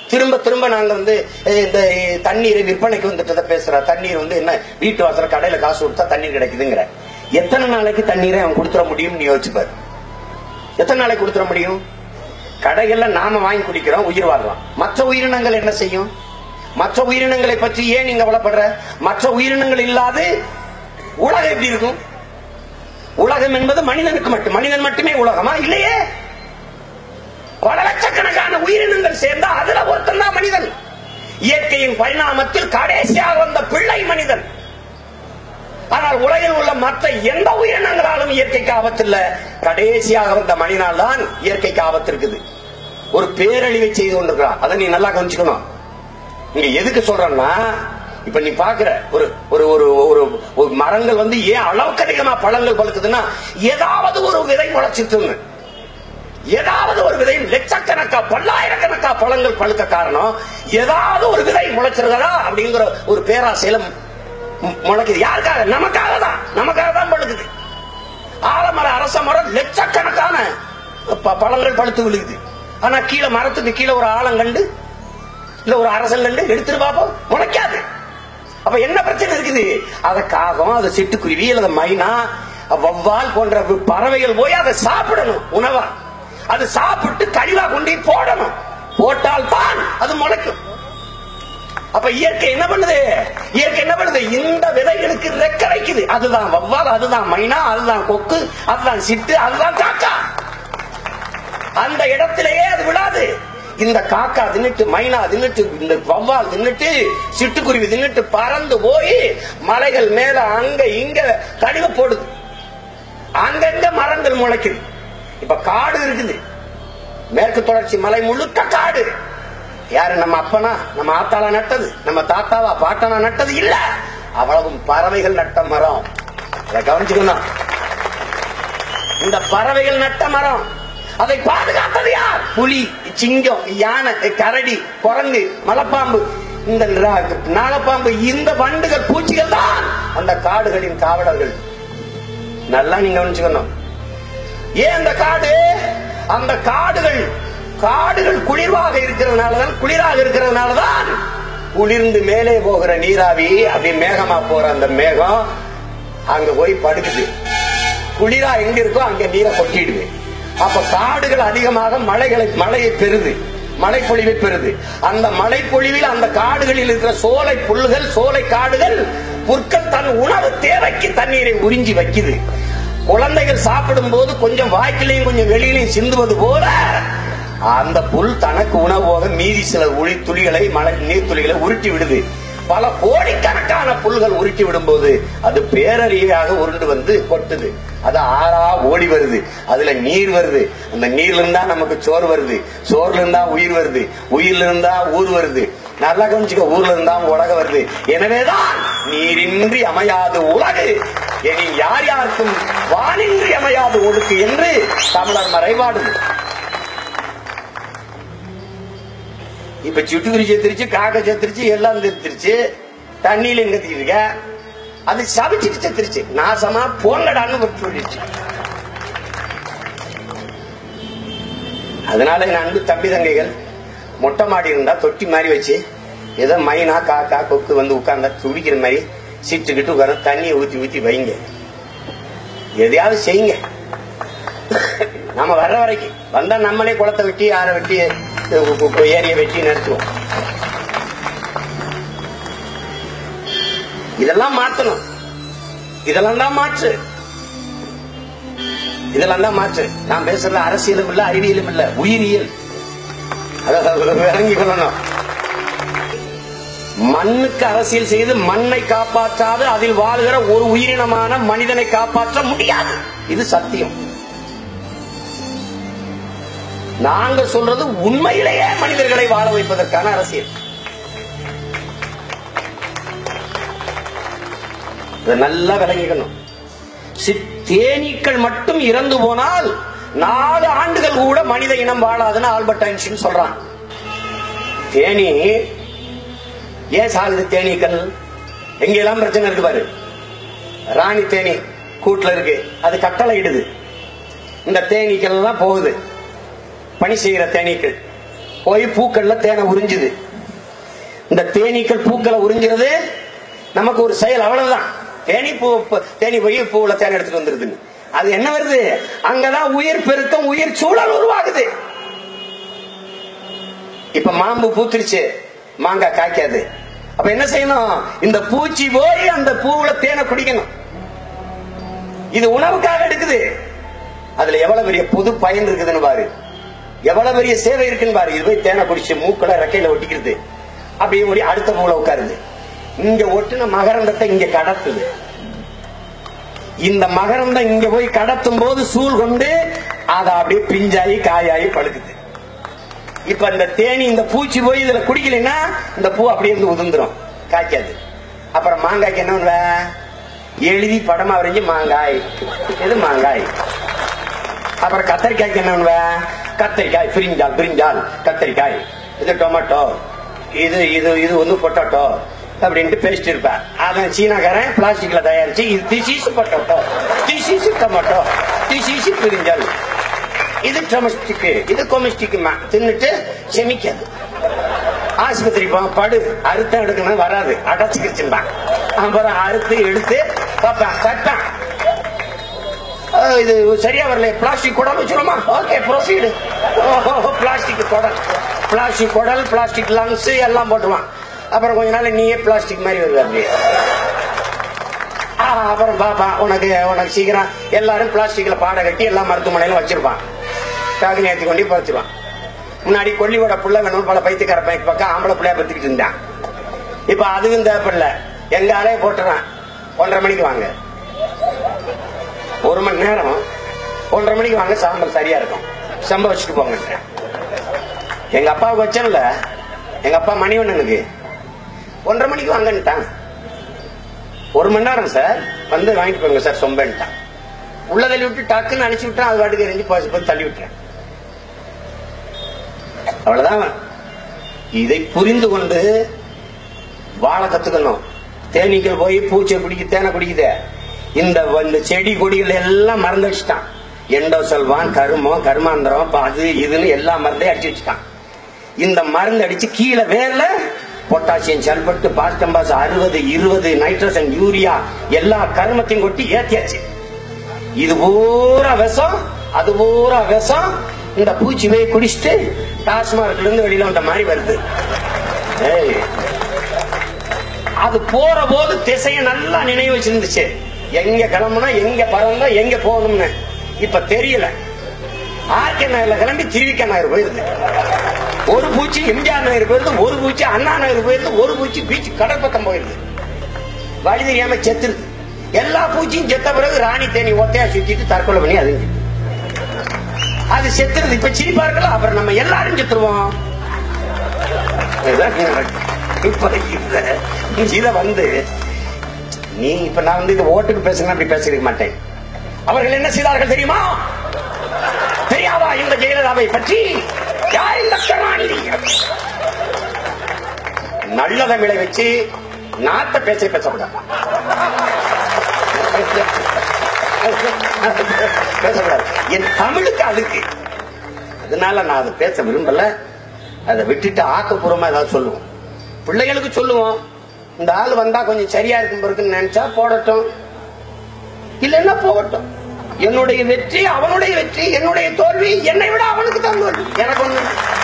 திரும்ப திரும்ப நாங்க வந்து அஹ், இந்த தண்ணீரை விற்பனைக்கு வந்துட்டதை பேசுற தண்ணீர் வந்து என்ன வீட்டு வாசல கடையில காசு கொடுத்தா தண்ணீர் கிடைக்குதுங்கிற எத்தனை நாளைக்கு தண்ணீரை அவன் கொடுத்துட முடியும்னு யோசிச்சுப்பாரு எத்தனை நாளைக்கு கொடுத்துட முடியும் கடைகள்ல நாம வாங்கி குடிக்கிறோம் உயிர் வாழலாம் மற்ற உயிரினங்கள் என்ன செய்யும் மற்ற உயிரினங்களை பற்றி ஏன் நீங்க கவலைப்படுற மற்ற உயிரினங்கள் இல்லாது உலகம் எப்படி இருக்கும் உலகம் என்பது மனிதனுக்கு மட்டும் மனிதன் மட்டுமே உலகமா இல்லையே பல லட்சக்கணக்கான உயிரினங்கள் சேர்ந்தா அதுல ஒருத்தன் தான் மனிதன் இயற்கையின் பரிணாமத்தில் கடைசியாக வந்த பிள்ளை மனிதன் ஆனால் உலகில் உள்ள மற்ற எந்த உயிரினங்களாலும் இயற்கைக்கு ஆபத்து இல்ல கடைசியாக வந்த மனிதனால் தான் இயற்கைக்கு ஆபத்து இருக்குது ஒரு பேரழிவை செய்து கொண்டிருக்கிறான் அதை நீ நல்லா கவனிச்சுக்கணும் இங்க எதுக்கு சொல்றேன்னா இப்ப நீ பாக்குற ஒரு ஒரு ஒரு ஒரு ஒரு மரங்கள் வந்து ஏன் அளவுக்கு அதிகமா பழங்கள் பழுக்குதுன்னா ஏதாவது ஒரு விதை முளைச்சிட்டுன்னு ஏதாவது ஒரு விதை லட்சக்கணக்கா பல்லாயிரக்கணக்கா பழங்கள் பழுக்க காரணம் ஏதாவது ஒரு விதை முளைச்சிருக்கா அப்படிங்கிற ஒரு பேராசையில மு- முளைக்குது யாருக்காக நமக்காக தான் நமக்காக தான் பழுக்குது ஆலமரம் அரச மரம் லட்சக்கணக்கான ப- பழங்கள் பழுத்து விழுகுது ஆனா கீழே மரத்துக்கு கீழே ஒரு ஆழம் கண்டு இல்ல ஒரு அரசல் கண்டு எடுத்துட்டு பாப்போம் முளைக்காது அப்ப என்ன பிரச்சனை இருக்குது அத காகம் அது சிட்டுக்குருவி அல்லது மைனா வவ்வால் போன்ற பறவைகள் போய் அதை சாப்பிடணும் உணவா அது சாப்பிட்டு கழிவா கொண்டு போய் போடணும் போட்டால் தான் அது முளைக்கும் அப்ப இயற்கை என்ன பண்ணுது இயற்கை என்ன பண்ணுது இந்த விதைகளுக்கு ரெக்க வைக்குது அதுதான் வவ்வால் அதுதான் மைனா அதுதான் கொக்கு அதுதான் சிட்டு அதுதான் காக்கா அந்த இடத்திலேயே அது விழாது இந்த காக்கா தின்னுட்டு மைனா தின்னுட்டு இந்த வவ்வால் தின்னுட்டு சிட்டுக்குருவி தின்னுட்டு பறந்து போய் மலைகள் மேல அங்க இங்க கழிவு போடுது அங்கங்க மரங்கள் முளைக்குது இப்ப காடு இருக்குது மேற்கு தொடர்ச்சி மலை முழுக்க காடு யாரு நம்ம அப்பனா நம்ம ஆத்தாளா நட்டது நம்ம தாத்தாவா பாட்டனா நட்டது இல்ல அவ்வளவும் பறவைகள் நட்ட மரம் அதை கவனிச்சுக்கணும் இந்த பறவைகள் நட்ட மரம் அதை பாதுகாத்தது யார் புலி சிங்கம் யானை கரடி குரங்கு மலைப்பாம்பு இந்த நா- நாகப்பாம்பு இந்த வண்டுகள் பூச்சிகள் தான் அந்த காடுகளின் காவலர்கள் நல்லா நீங்க கவனிச்சுக்கணும் ஏன் அந்த காடு அந்த காடுகள் காடுகள் குளிர்வாக இருக்கிறதுனாலதான் குளிராக இருக்கிறதுனாலதான் குளிர்ந்து மேலே போகிற நீராவி அப்படி மேகமா போற அந்த மேகம் அங்க போய் படுக்குது குளிரா எங்க இருக்கோ அங்க நீரை கொட்டிடுது அப்ப காடுகள் அதிகமாக மழைகளை மழையை பெறுது மழை பொழிவை பெறுது அந்த மழை பொழிவில் அந்த காடுகளில் இருக்கிற சோலை புல்லுகள் சோலை காடுகள் புற்கள் தன் உணவு தேவைக்கு தண்ணீரை உறிஞ்சி வைக்குது குழந்தைகள் சாப்பிடும் போது கொஞ்சம் வாய்க்கிலையும் கொஞ்சம் வெளியிலையும் சிந்துவது போல அந்த புல் தனக்கு உணவாக மீதி சில உளி துளிகளை மழை நீர் துளிகளை உருட்டி விடுது பல கோடிக்கணக்கான புல்கள் உருட்டி விடும்போது அது பேரறிவாக உருண்டு வந்து கொட்டுது அது ஆறா ஓடி வருது அதுல நீர் வருது அந்த நீர்ல இருந்தா நமக்கு சோறு வருது சோறுல இருந்தா உயிர் வருது உயிர்ல இருந்தா ஊர் வருது நல்லா கவனிச்சுக்க ஊர்ல இருந்தா உலகம் வருது எனவேதான் நீரின்றி அமையாது உலகு இனி யார் யாருக்கும் வானின்றி அமையாது ஒடுக்கு என்று தமிழர் மறைபாடுது இப்ப சிட்டுக்குருவி செத்துருச்சு காக்கை செத்துருச்சு எல்லாம் செத்துருச்சு தண்ணியில எங்க இருக்க அது சபிச்சுட்டு செத்துருச்சு நாசமா போங்கடான்னு ஒரு சொல்லிடுச்சு அதனால என் அன்பு தம்பி தங்கைகள் மொட்டை மாடி இருந்தா தொட்டி மாதிரி வச்சு ஏதோ மைனா காக்கா கொக்கு வந்து உட்கார்ந்தா துடிக்கிற மாதிரி சிட்டுக்கிட்டு உட்கார தண்ணியை ஊத்தி ஊத்தி வைங்க எதையாவது செய்யுங்க நாம வர்ற வரைக்கும் வந்தா நம்மளே குளத்தை வெட்டி ஆற வெட்டி ஏரிய வெட்டி நடத்துவோம் இதெல்லாம் மாத்தணும் இதெல்லாம் தான் மாற்று இதெல்லாம் தான் மாற்று நான் பேசுறது அரசியலும் இல்ல அறிவியலும் இல்ல உயிரியல் அதை விளங்கி கொள்ளணும் மண்ணுக்கு அரசியல் செய்து மண்ணை காப்பாற்றாது அதில் வாழ்கிற ஒரு உயிரினமான மனிதனை காப்பாற்ற முடியாது இது சத்தியம் நாங்க சொல்றது உண்மையிலேயே மனிதர்களை வாழ வைப்பதற்கான அரசியல் இதை நல்லா விளங்கிக்கணும் சி- தேனீக்கள் மட்டும் இறந்து போனால் நாலு ஆண்டுகள் கூட மனித இனம் வாழாதுன்னு ஆல்பர்ட் ஐன்ஸ்டீன் சொல்றான் தேனி ஏன் சாகுது தேனீக்கள் எங்கெல்லாம் பிரச்சனை இருக்கு பாரு ராணி தேனி கூட்டுல இருக்கு அது கட்டளை இடுது இந்த தேனீக்கள் எல்லாம் போகுது பணி செய்கிற தேனீக்கள் போய் பூக்கள்ல தேனை உறிஞ்சுது இந்த தேனீக்கள் பூக்களை உறிஞ்சுறது நமக்கு ஒரு செயல் அவ்வளவுதான் தேனி பூ பூ- தேனி போய் பூவுல தேனை எடுத்துட்டு வந்துருதுன்னு அது என்ன வருது அங்கதான் உயிர் பெருக்கம் உயிர் சூழல் உருவாகுது இப்ப மாம்பு பூத்துருச்சு மாங்காய் காய்க்காது அப்ப என்ன செய்யணும் இந்த பூச்சி போய் அந்த பூவுல தேனை குடிக்கணும் இது உணவுக்காக எடுக்குது அதுல எவ்வளவு பெரிய பொது பயன் இருக்குதுன்னு பாரு எவ்வளவு பெரிய சேவை இருக்குன்னு பாரு இது போய் தேனை குடிச்சு மூக்கல ரெக்கையில ஒட்டிக்கிறது அப்படியே ஓடி அடுத்த பூல உட்காருது இங்க ஒட்டுன மகரந்தத்தை இங்க கடத்துது இந்த மகரந்தம் இங்க போய் கடத்தும் போது சூழ் கொண்டு அதை அப்படியே பிஞ்சாயி காயாயி பழுக்குது இப்ப இந்த தேனி இந்த பூச்சி போய் இதுல குடிக்கலைன்னா இந்த பூ அப்படியே இருந்து உதிர்ந்துரும் காய்க்காது அப்புறம் மாங்காய்க்கு என்ன பண்ணுவ எழுதி படமா வரைஞ்சு மாங்காய் இது மாங்காய் அப்புறம் கத்தரிக்காய்க்கு என்ன பண்ணுவ கத்தரிக்காய் பிரிஞ்சால் பிரிஞ்சால் கத்தரிக்காய் இது டொமேட்டோ இது இது இது வந்து பொட்டோட்டோ அப்படின்ட்டு பேசிட்டு இருப்பேன் அவன் சீனாக்காரன் பிளாஸ்டிக்ல தயாரிச்சு இது திசீசு பொட்டோட்டோ திசீசு டொமேட்டோ திசீசு பிரிஞ்சால் இது டொமஸ்டிக் இது கொமஸ்டிக் தின்னுட்டு செமிக்காது ஆஸ்பத்திரி போங்க படு அறுத்த எடுக்கணும் வராது அடைச்சுக்கிச்சுப்பான் அப்புறம் அறுத்து எடுத்து பார்ப்பேன் தட்டான் அஹ் இது சரியா வரல பிளாஸ்டிக் குடல் வச்சிருமா ஓகே ப்ரொசீடு பிளாஸ்டிக் குடல் பிளாஸ்டிக் குடல் பிளாஸ்டிக் லங்ஸ் எல்லாம் போட்டுருவான் அப்புறம் கொஞ்ச நாள் நீயே பிளாஸ்டிக் மாதிரி வருது அப்படியே ஆ, அப்புறம் பாப்பா உனக்கு உனக்கு சீக்கிரம் எல்லாரும் பிளாஸ்டிக்ல பாட கட்டி எல்லா மருத்துவமனையில வச்சிருப்பான் டாக்னி ஏற்றி கொண்டு போய் வச்சிருவான் முன்னாடி கொல்லியோட புள்ள வேணும் பல பைத்தியக்கார பைக்கு பக்கம் ஆம்பளை பிள்ளையா பத்திக்கிட்டு இருந்தான் இப்ப அதுவும் தேவைப்படல எங்க ஆளே போட்டுறான் ஒன்றரை மணிக்கு வாங்க ஒரு மணி நேரம் ஒன்றரை மணிக்கு வாங்க சாம்பல் சரியா இருக்கும் சம்ப வச்சுட்டு போங்க எங்க அப்பாவுக்கு வச்சேன்ல எங்க அப்பா மணிவண்ணனுக்கு ஒன்றரை மணிக்கு வாங்கன்ட்டான் ஒரு மணி நேரம் சார் வந்து வாங்கிட்டு போங்க சார் சொம்பன்ட்டான் உள்ள தள்ளி விட்டு டக்குன்னு அனுப்பிச்சு விட்டான் அது வாட்டுக்கு எரிஞ்சு போய் போய் தள்ளி விட்டுறேன் அவ்வளவுதான் இதை புரிந்து கொண்டு வாழ கத்துக்கணும் தேனீக்கள் போய் பூச்சை குடிக்க தேனை குடிக்குதே இந்த இந்த செடி கொடிகள் எல்லாம் மறந்து வச்சுட்டான் எண்டோ செல்வான் கருமம் கருமாந்திரம் அப்ப அது இதுன்னு எல்லா மருந்தையும் அடிச்சு வச்சுட்டான் இந்த மருந்து அடிச்சு கீழே வேர்ல பொட்டாசியம் சல்பட்டு பாஸ்டம்பாஸ் அறுபது இருபது நைட்ரஜன் யூரியா எல்லா கருமத்தையும் கொட்டி ஏத்தியாச்சு இது பூரா விஷம் அது பூரா விஷம் இந்த பூச்சி போய் குடிச்சிட்டு டாஸ்மார்க்ல இருந்து வெளியில வந்த மாதிரி வருது ஏய் அது போற போது திசைய நல்லா நினைவு வச்சிருந்துச்சு எங்க கிளம்புனா எங்க பறந்தா எங்க போகணும்னு இப்ப தெரியல ஆர்கே நகர்ல கிளம்பி திருவிக்க நகர் போயிருது ஒரு பூச்சி எம்ஜிஆர் நகர் போயிருது ஒரு பூச்சி அண்ணா நகர் போயிருது ஒரு பூச்சி பீச் கடல் பக்கம் போயிருது வழி தெரியாம செத்துருது எல்லா பூச்சியும் செத்த பிறகு ராணி தேனி ஒத்தையா சுத்திட்டு தற்கொலை பண்ணி அழிஞ்சு அது செத்துருது இப்ப சிரிப்பா இருக்கலாம் அப்புறம் நம்ம எல்லாரும் செத்துருவோம் இதுதான் நடக்குது. இப்ப இந்த இத வந்து நீ இப்ப நான் வந்து இது ஓட்டுக்கு பேசுங்க அப்படி பேசிருக்க மாட்டேன் அவர்கள் என்ன செய்தார்கள் தெரியுமா தெரியாதா இந்த ஜெயலலிதாவை பற்றி யார் இந்த கருணாநிதி நல்லதை விளை வச்சு நாட்ட பேச்ச பேசக்கூடாது பேசக்கூடாது என் தமிழுக்கு அதுக்கு அதனால நான் அதை பேச விரும்பல அதை விட்டுட்டு ஆக்கப்பூர்வமா ஏதாவது சொல்லுவோம் பிள்ளைகளுக்கு சொல்லுவோம் இந்த ஆள் வந்தா கொஞ்சம் சரியா இருக்கும் பிறகுன்னு நினைச்சா போடட்டும் இல்லைன்னா போகட்டும் என்னுடைய வெற்றி அவனுடைய வெற்றி என்னுடைய தோல்வி என்னை விட அவனுக்கு தான் தோல்வி எனக்கு ஒண்ணு